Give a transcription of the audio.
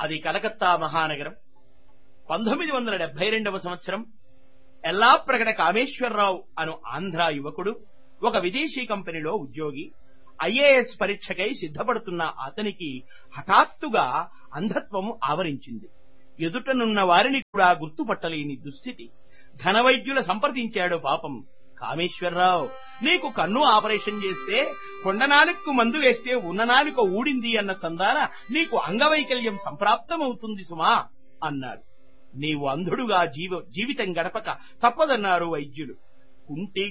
అది కలకత్తా మహానగరం పంతొమ్మిది వందల డెబ్బై రెండవ సంవత్సరం ఎల్లాప్రగడ కామేశ్వరరావు అను ఆంధ్ర యువకుడు ఒక విదేశీ కంపెనీలో ఉద్యోగి ఐఏఎస్ పరీక్షకై సిద్ధపడుతున్న అతనికి హఠాత్తుగా అంధత్వము ఆవరించింది ఎదుటనున్న వారిని కూడా గుర్తుపట్టలేని దుస్థితి ఘనవైద్యుల సంప్రదించాడు పాపం కామేశ్వరరావు నీకు కన్ను ఆపరేషన్ చేస్తే కొండనాలుకు మందు వేస్తే ఉన్ననాలుక ఊడింది అన్న చందాన నీకు అంగవైకల్యం సంప్రాప్తమవుతుంది సుమా అన్నాడు నీవు అంధుడుగా జీవ జీవితం గడపక తప్పదన్నారు వైద్యులు కుంటి